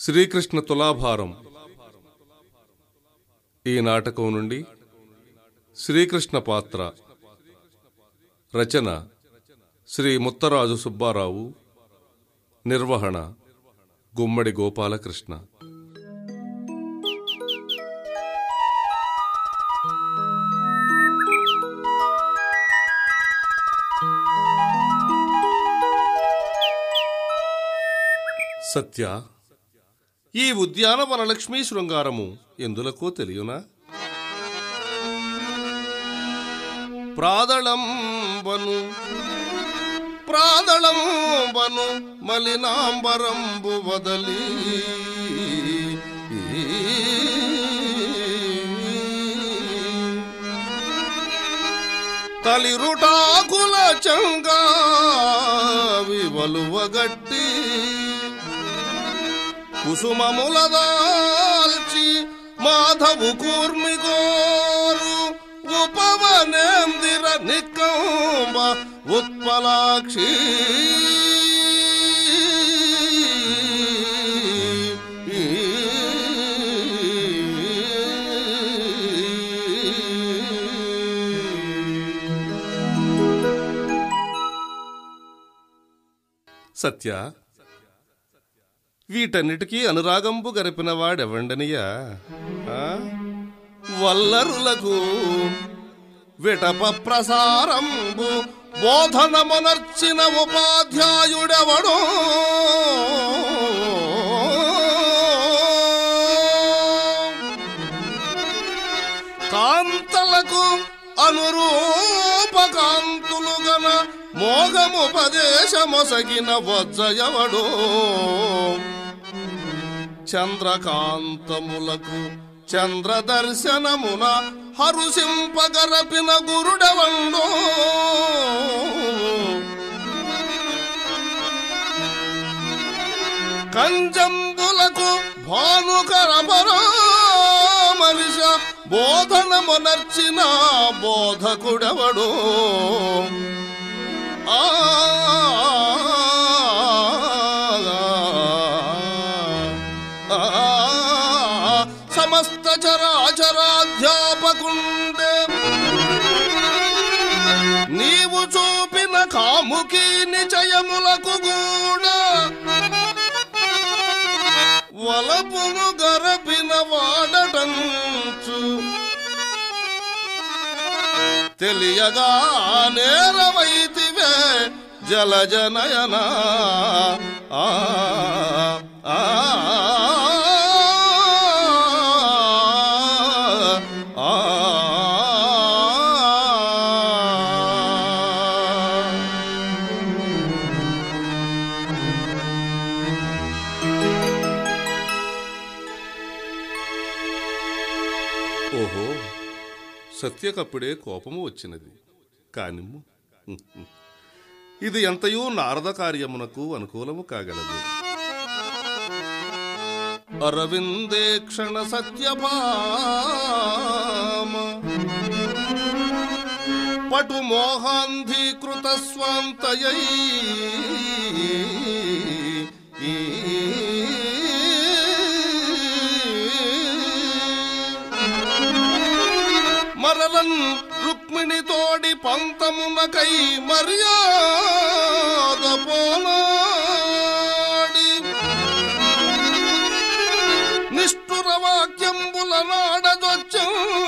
శ్రీకృష్ణ తులాభారం ఈ నాటకం నుండి శ్రీకృష్ణ పాత్ర రచన శ్రీ ముత్తరాజు సుబ్బారావు నిర్వహణ గుమ్మడి గోపాలకృష్ణ సత్య ఈ ఉద్యానవన లక్ష్మీ శృంగారము ఎందులకో తెలియనా ప్రాదళంబను ప్రాదళంబను మలినాంబరంబు వదలి తలిరుటాకుల చంగా వివలువగట్టి కుసుమములదాల్చి మాధవు కూర్మిగోరు ఉపవనేందిర నికంబ ఉత్పలాక్షి సత్య వీటన్నిటికీ అనురాగంబు గరిపిన వాడెవండనియా ఆ? వల్లరులకు విటప ప్రసారంబు బోధనమునర్చిన ఉపాధ్యాయుడెవడో కాంతలకు అనురూపకాంతులు గన మోగముపదేశమొసగిన వజ్జయవడు చంద్రకాంతములకు చంద్ర దర్శనమున హరుసింపగరపిన గురుడవండో కంజంబులకు భానుకర పరామర్శ బోధనమునర్చిన బోధకుడెవడు ఆ ఆ, సమస్త చరాచరాధ్యాపకుండే నీవు చూపిన కాముకి నిచయములకు కూడా వలపును గరపిన వాడటంచు తెలియగా నేరవైతివే జలజనయన ఆ ఆ, ఆ, ఆ. ఓహో సత్యకప్పుడే కోపము వచ్చినది కానిమ్ము ఇది ఎంతయూ నారద కార్యమునకు అనుకూలము కాగలదు అరవిందే క్షణ సత్యభామ పటు మోహాంధీకృత స్వాంతయై మరలన్ రుక్మిణి తోడి పంతమునకై మర్యాద పోనాడి నిష్ఠుర వాక్యంబుల నాడదొచ్చు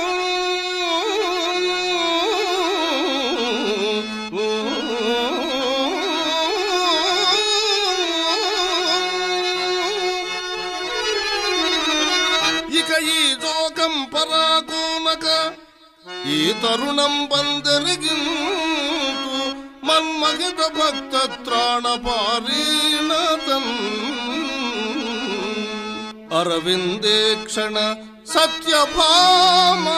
ఇక ఈ జోకం పరాకూనక ఈ తరుణం బందరిగింతు మన్మహిత భక్త త్రాణ పారీణతన్ అరవిందే క్షణ సత్యభామా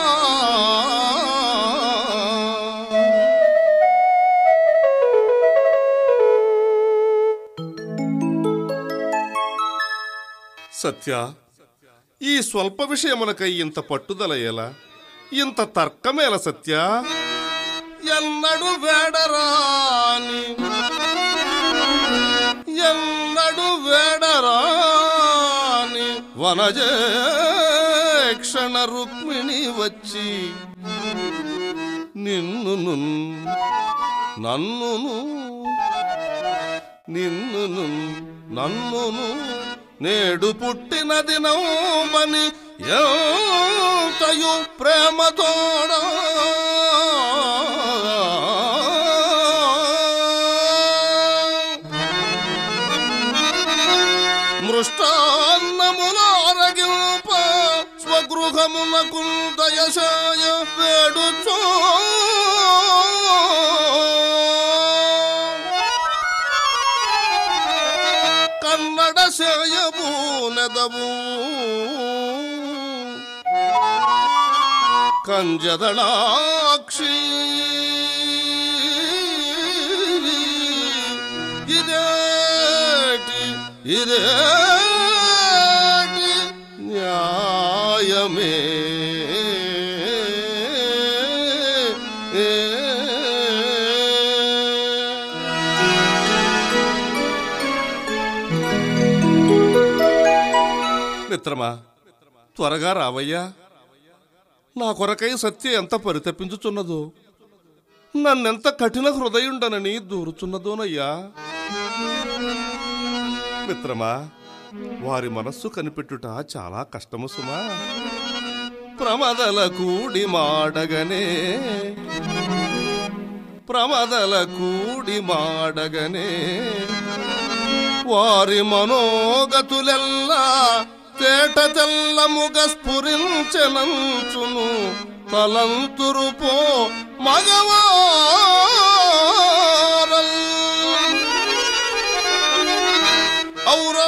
సత్య ఈ స్వల్ప విషయమునకై ఇంత పట్టుదల ఎలా ఇంత తర్కమేల సత్య ఎన్నడు వేడరాని ఎన్నడు వేడరాని వనజేక్షణ రుక్మిణి వచ్చి నిన్నును నన్నును నిన్నును నన్నును నేడు పుట్టిన దినమని ఎంతయు ప్రేమతోడ మృష్టాన్నములారగింప స్వగృహమునకు దయశాయ వేడుచో కన్నడ సేయబూ నెదవు కంజదళాక్షి ఇదేటి ఇదేటి న్యాయమే మిత్రమా త్వరగా రావయ్యా నా కొరకై సత్య ఎంత పరితపించుచున్నదో నన్నెంత కఠిన హృదయుండనని దూరుచున్నదోనయ్యా మిత్రమా వారి మనస్సు కనిపెట్టుట చాలా కష్టము సుమా ప్రమదల కూడి మాడగనే ప్రమదల కూడి మాడగనే వారి మనోగతులెల్లా తేట తెల్లముగ స్ఫురించనంచును తలంతురు పో మగవారల్ ఔరా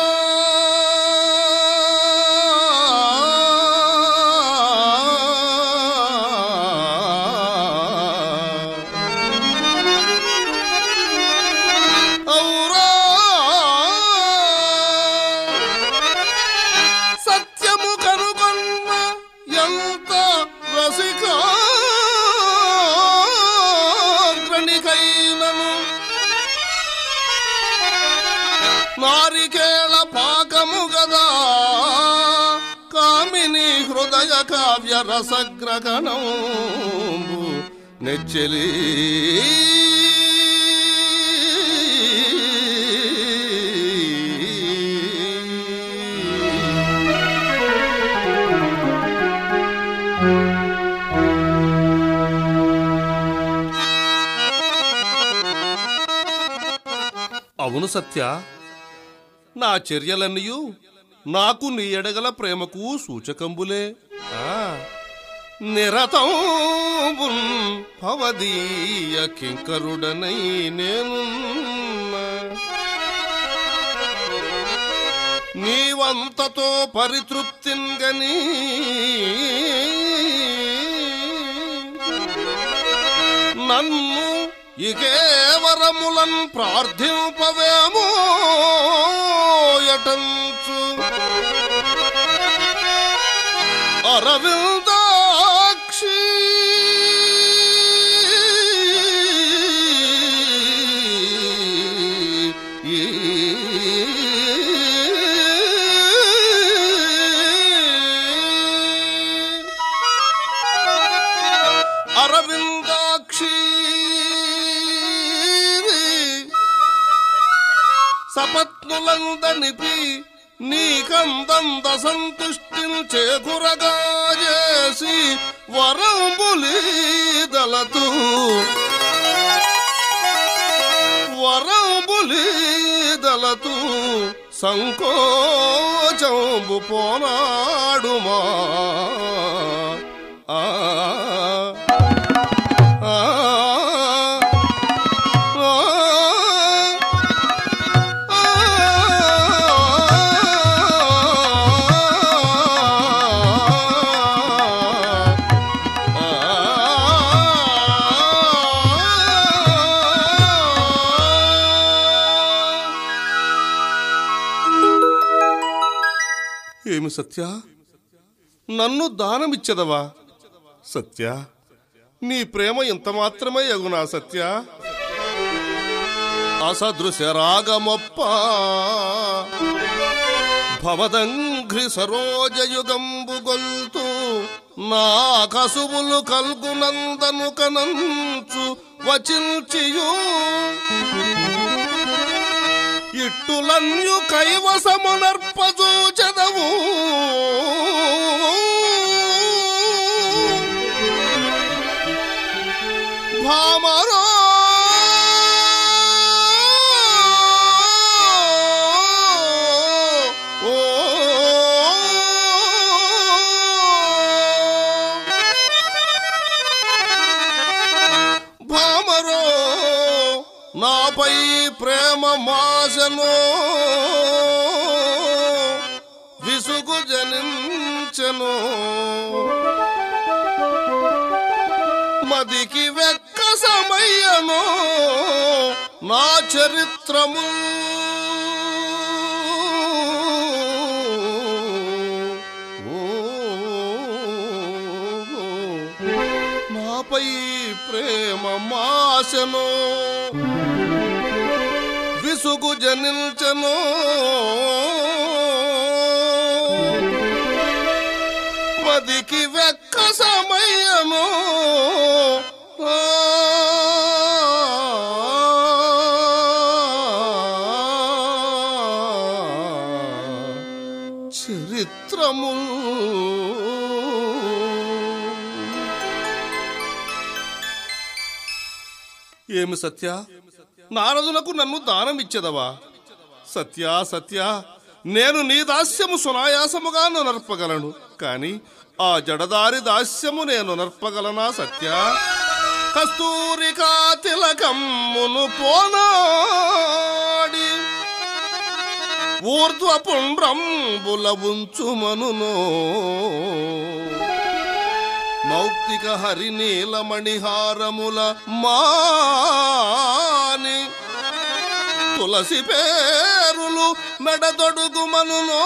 ఔరా సత్యము కనుగొన్న ఎంత రసికాగ్రణికైనను నారికేళ పాకము గదా కామిని హృదయ కావ్య రసగ్రగణంబు నెచ్చెలి అవును సత్య నా చర్యలన్నయూ నాకు నీ ఎడగల ప్రేమకు సూచకంబులే ఆ, నిరతం భవదీయ కింకరుడనై నేను నీవంతతో పరితృప్తింగని నన్ను ఇకేవరములన్ ప్రార్థింపవేమో యటంచు అరవిందాక్షి అరవిందాక్షి సపత్నులందనిపి నీకందంద సంతుష్టిని చేకురగా చేసి వరంబులీదలతూ వరంబులీదలతూ సంకోచంబు పోనాడుమా ఆ ఆ ఏమి సత్య నన్ను దానమిచ్చదవా సత్య నీ ప్రేమ ఎంత మాత్రమే ఎగునా సత్య అసదృశ రాగమొప్ప భవదంఘ్రి సరోజయుగంబు గొల్తు నా కసువులు కల్గునందను కనంచు వచించియు ఇట్టులన్యు కైవసమునర్పజూచదవు భామరో ఓ భామరో నాపై ప్రేమ మాసను విసుగు జనించెను మదికి వెక్క సమయను నా చరిత్రము నాపై ప్రేమ మాసను విసుగు జనించను మదికి వెక్క సమయము చరిత్రము ఏమి సత్య నారదులకు నన్ను దానం ఇచ్చెదవా సత్య సత్య నేను నీ దాస్యము సునాయాసముగా నర్పగలను కాని ఆ జడదారి దాస్యము నేను నర్పగలనా సత్య కస్తూరికా తిలకమ్మును పోనాడి ఊర్ధ్వ పుండ్రంబుల ఉంచుమనునో మౌక్తిక హరినీలమణిహారముల మాని తులసి పేరులు మెడదొడుగుమనునో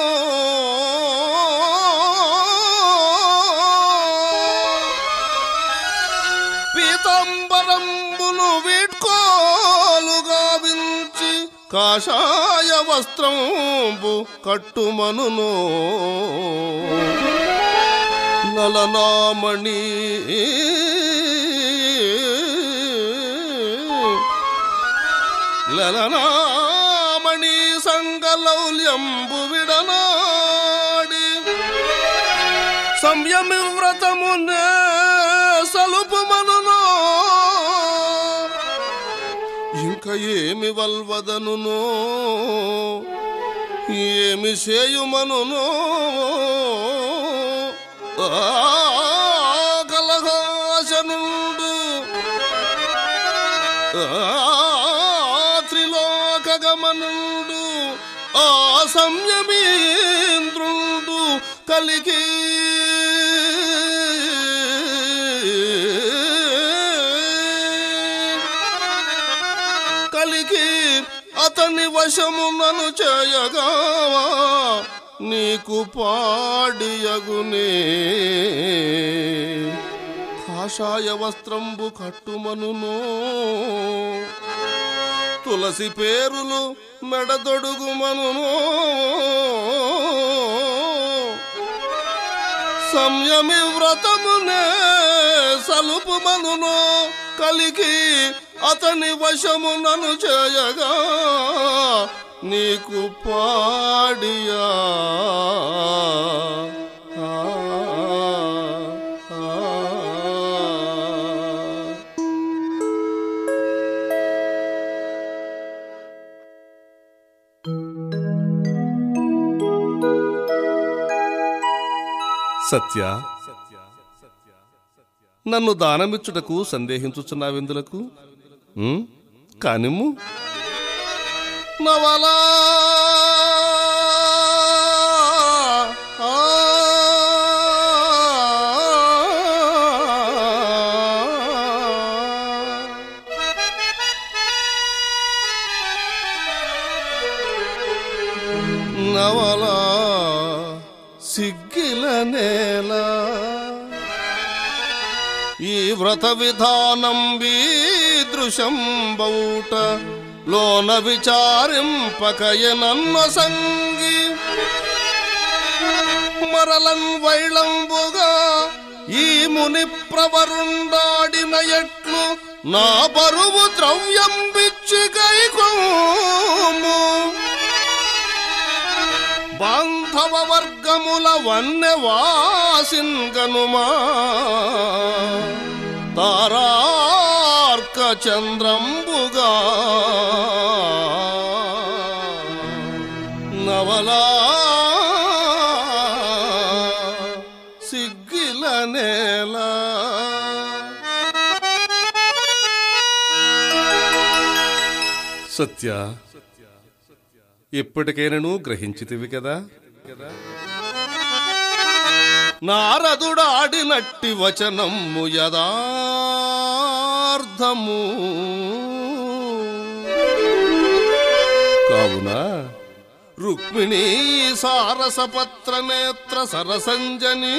పీతాంబరంబును వీడ్కోలుగా వించి కాషాయ వస్త్రంబు కట్టుమనునో నలనామణి లలనామణి సంగలౌల్యంబు విడనాడి సంయమి వ్రతమునే సలుపు మనునో ఇంక ఏమి వల్వదనునో ఏమి చేయుమనునో కలహాసనుడు త్రిలోక గమనుడు ఆ సంయమీంద్రుడు కలిగి కలిగి అతని వశమునను చేయగా నీకు పాడియగునే కాషాయ వస్త్రంబు కట్టుమనునో తులసి పేరులు మెడదొడుగుమనునో సంయమి వ్రతమునే సలుపుమనునో కలిగి అతని వశమునను చేయగా నీకు పాడియా ఆ, ఆ, ఆ. సత్య నన్ను దానమిచ్చుటకు సందేహించుచున్నావెందులకు ఉమ్, కానిమ్ము నవలా ఆ, నవలా సిగ్గిల నేల ఈ వ్రత విధానం వీదృశం బౌట లోన విచారింపకయనన్న సంగి మరలన్ వైళంబుగా ఈ ముని ప్రవరుండాడిన ఎట్లు నా బరువు ద్రవ్యం బిచ్చి కైకోము బాంధవ వర్గముల వన్నె వాసింగనుమా తారార్క చంద్రంబుగా నవలా సిగ్గిల నేలా సత్య ఎప్పటికైనను గ్రహించితివి కదా నారదుడాడినట్టి వచనము యదార్థము కావున రుక్మిణీ సారసపత్ర నేత్ర సరసంజని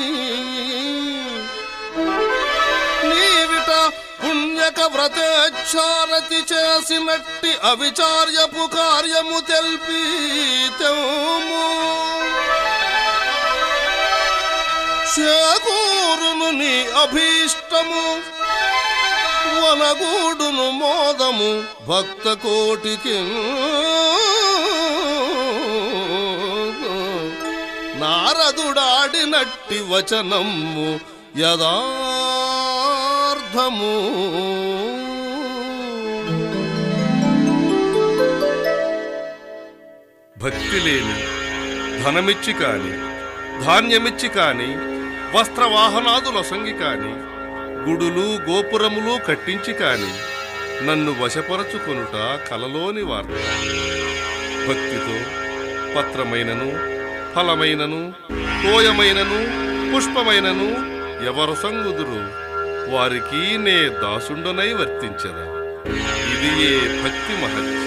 నీవిట పుణ్యక వ్రతేచ్ఛారతి చేసినట్టి అవిచార్యపు కార్యము తెల్పి తెము చేకూరును నీ అభీష్టము వనగూడును మోదము భక్త కోటికి నారదుడాడినట్టి వచనము యదార్థము భక్తి లేని ధనమిచ్చి కాని ధాన్యమిచ్చి కాని వస్త్రవాహనాదుల సంగి కాని గుడులు గోపురములు కట్టించి కాని నన్ను వశపరచుకొనుట కలలోని వార్త భక్తితో పత్రమైనను ఫలమైనను తోయమైనను పుష్పమైనను ఎవరు సంగుదురు వారికి నే దాసుండనై వర్తించదా ఇది ఏ భక్తి మహత్యం